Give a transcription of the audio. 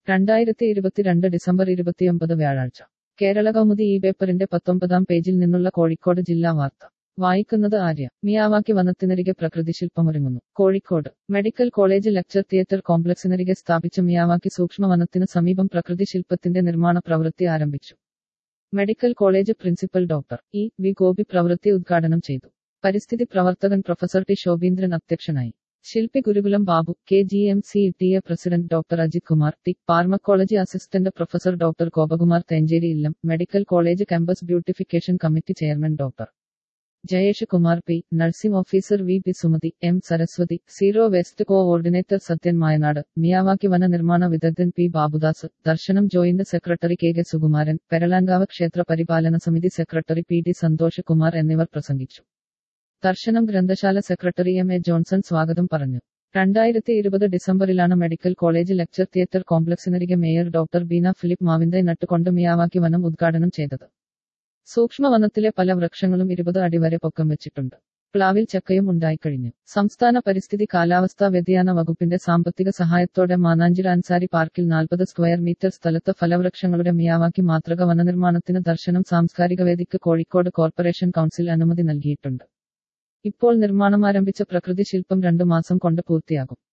രണ്ടായിരത്തി ഇരുപത്തിരണ്ട് ഡിസംബർ ഇരുപത്തിയൊമ്പത് വ്യാഴാഴ്ച കേരള കൗമുദി ഈ പേപ്പറിന്റെ പത്തൊമ്പതാം പേജിൽ നിന്നുള്ള കോഴിക്കോട് ജില്ലാ വാർത്ത വായിക്കുന്നത് ആര്യ മിയാവാക്കി വനത്തിനരികെ പ്രകൃതിശില്പമൊരുങ്ങുന്നു Kozhikode medical college lecture theatre കോംപ്ലക്സിനരികെ സ്ഥാപിച്ച മിയാവാക്കി സൂക്ഷ്മ വനത്തിന് സമീപം പ്രകൃതിശില്പത്തിന്റെ നിർമ്മാണ പ്രവൃത്തി ആരംഭിച്ചു medical college principal doctor E V Gopi പ്രവൃത്തി ഉദ്ഘാടനം ചെയ്തു പരിസ്ഥിതി പ്രവർത്തകൻ പ്രൊഫസർ ടി ശോഭീന്ദ്രൻ അധ്യക്ഷനായി ശില്പി Gurukulam Babu K G M C T A president doctor Ajith Kumar T pharmacology assistant professor doctor Gopakumar Thenchery Illam medical college campus beautification committee chairman doctor Jayesh Kumar P nursing officer V P Sumathi M Saraswathi zero waste coordinator Sathyan Mayanad Miyawaki വന നിർമ്മാണ വിദഗ്ധൻ P Babudas Darshanam joint secretary K K Sukumaran Peralamkavu ക്ഷേത്ര പരിപാലന സമിതി സെക്രട്ടറി P D Santhosh Kumar എന്നിവർ പ്രസംഗിച്ചു ദർശനം ഗ്രന്ഥശാല സെക്രട്ടറി എം എ ജോൺസൺ സ്വാഗതം പറഞ്ഞു രണ്ടായിരത്തി ഇരുപത് ഡിസംബറിലാണ് മെഡിക്കൽ കോളേജ് ലെക്ചർ തിയേറ്റർ കോംപ്ലക്സിനരികെ മേയർ ഡോക്ടർ ബീന ഫിലിപ്പ് മാവിന്റെ നട്ടുകൊണ്ട് മിയാവാക്കി വനം ഉദ്ഘാടനം ചെയ്തത് സൂക്ഷ്മവനത്തിലെ പല വൃക്ഷങ്ങളും ഇരുപത് അടി വരെ പൊക്കം വെച്ചിട്ടുണ്ട് പ്ലാവിൽ ചക്കയും ഉണ്ടായിക്കഴിഞ്ഞു സംസ്ഥാന പരിസ്ഥിതി കാലാവസ്ഥാ വ്യതിയാന വകുപ്പിന്റെ സാമ്പത്തിക സഹായത്തോടെ മാനാഞ്ചിറ അൻസാരി പാർക്കിൽ നാൽപ്പത് സ്ക്വയർ മീറ്റർ സ്ഥലത്ത് ഫലവൃക്ഷങ്ങളുടെ മിയാവാക്കി മാതൃക വനനിർമ്മാണത്തിന് ദർശനം സാംസ്കാരിക വേദിക്ക് കോഴിക്കോട് കോർപ്പറേഷൻ കൗൺസിൽ അനുമതി നൽകിയിട്ടുണ്ട് ഇപ്പോൾ നിർമ്മാണം ആരംഭിച്ച പ്രകൃതി ശില്പം രണ്ടു മാസം കൊണ്ട് പൂർത്തിയാകും